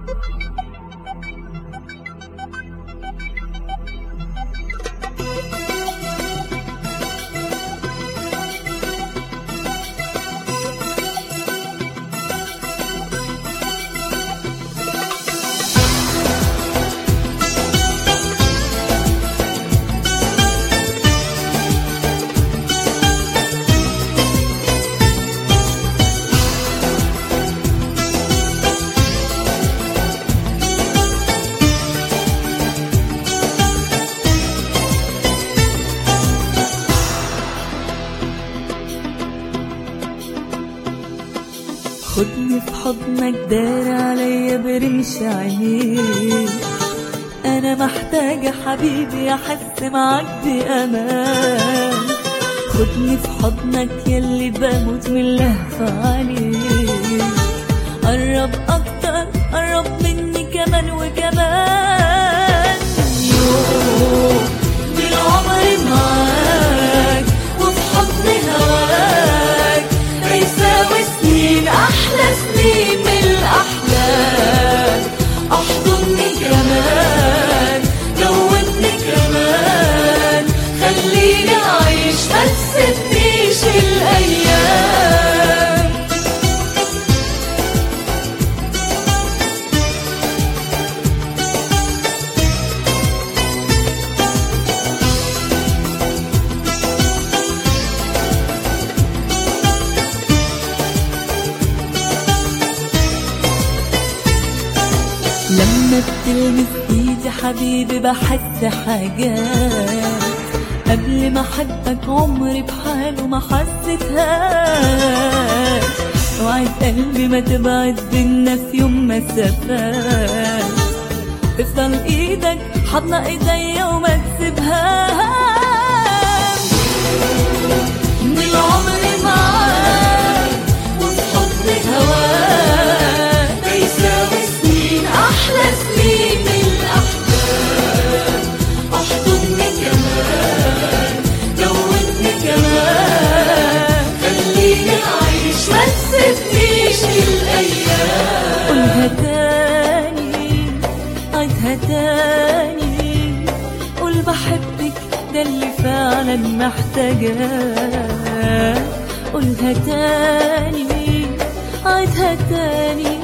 خدني في حضنك دار عليا برمش عينيك انا محتاجة حبيبي احس معاك بامان خدني في حضنك يلي بموت من لهفة عليك قرب اكتر قرب مني كمان وكمان يوم من عمري معاك وفي حضن هواك هيساوي سنين احلى سنين من الاحلام احضني كمان جودني كمان خليني اعيش ما تسيبنيش الايام لما بتلمس ايدي حبيبي بحس حاجات قبل ما احبك عمري بحاله ما حسيتهاش وعد قلبي ما تبعد بينا في يوم مسافات تفضل ايدك حضنة ايديا وما تسيبهاش من العمر معاك وفي حضن هواك بيساوي سنين احلى سنين من الاحلام احضني كمان جودني كمان خليني اعيش ما تسيبنيش الايام قولها تاني عيدها تاني قول بحبك ده اللي فعلا محتاجاه قولها تاني عيدها تاني